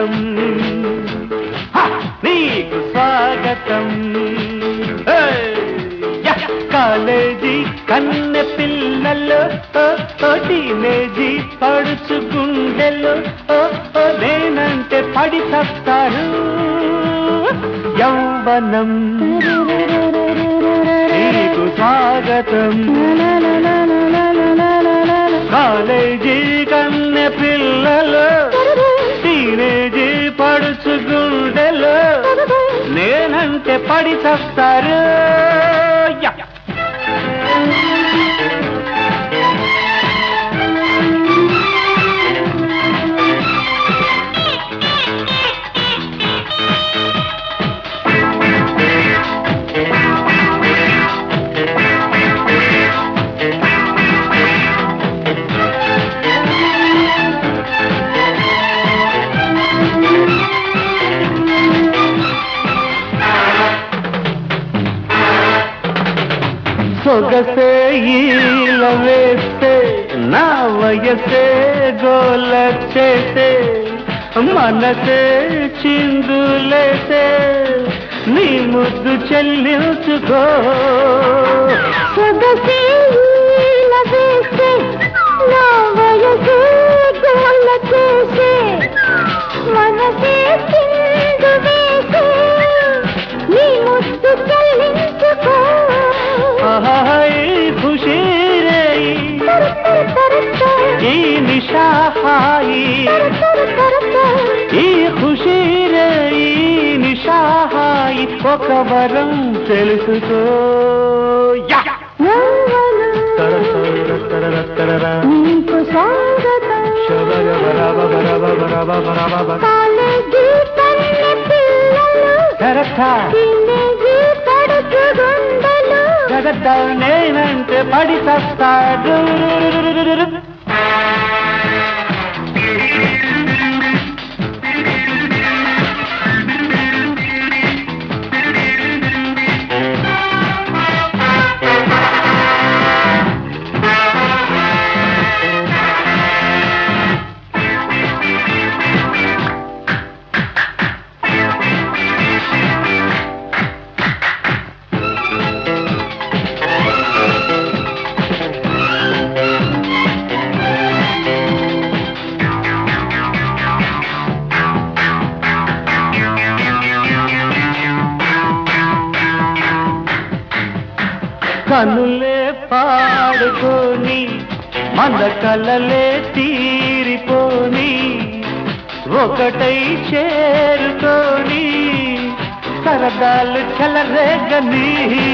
స్వాగతం హ! నీకు స్వాగతం ఏయ్! యా! కాలేజీ కన్నె పిల్లలు ఓ, ఓ, టీనేజీ పడుచు గుండెలు ఓ, ఓ, నేనంటే పడి చస్తారు యౌవనం నీకు స్వాగతం కాలేజీ కన్నె పిల్లలు టీనేజీ పడుచు గుండెలు నేనంటే పడి చస్తారు యా! సొగసే ఈల వేస్తే నా వయసే గోల చేసే మనసే చిందులేసే నీ ముద్దు చెల్లించుకో సొగసే ఈల వేసే, నా వయసే గోల చేసే, మనసే చిందు వేసే, నీ ముద్దు చెల్లించుకో. ఆహా, ఈ ఖుషీ రే తరు తరు తరు తరు, ఈ నిషాహాయి తరు తరు తరు తరు. ఈ ఖుషీ రే ఈ నిషాహాయి ఒక వరం తెలుసుకో యా! యవ్వనం తర తర తర తరరా. నీకు స్వాగతం శబరబరబరబరబరబరబర. కాలేజీ కన్నె పిల్లలు కరెక్టా? టీనేజీ పడుచు గుండెలు జగద్ద నేనంటే పడి చస్తాడు కనులే పాడుకొని మన కలలే తీరిపోని ఒకటై చేరుకొని సరదాలు చెలరేగని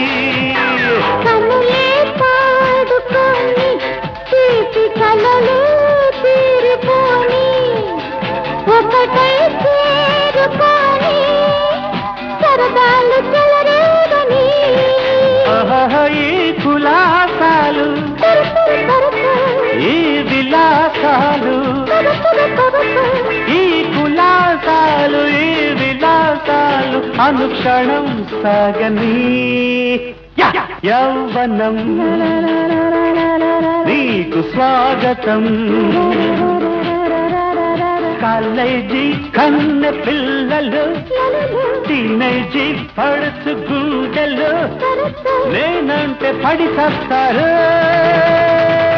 కనులే పాడుకొని తీపి కలలే తీరిపోని ఒకటై చేరుకొని సరదాలు చెలరేగని ఆహా, ఈ కులాసాలు తరు తరు తరు తరు, ఈ విలాసాలు తరు తరు తరు తరు. ఈ కులాసాలు ఈ విలాసాలు అనుక్షణం సాగని యా! యౌవనం నీకు స్వాగతం కాలేజీ కన్నె పిల్లలు టీనేజీ పడుచు గుండెలు నేనంటే పడి చస్తారు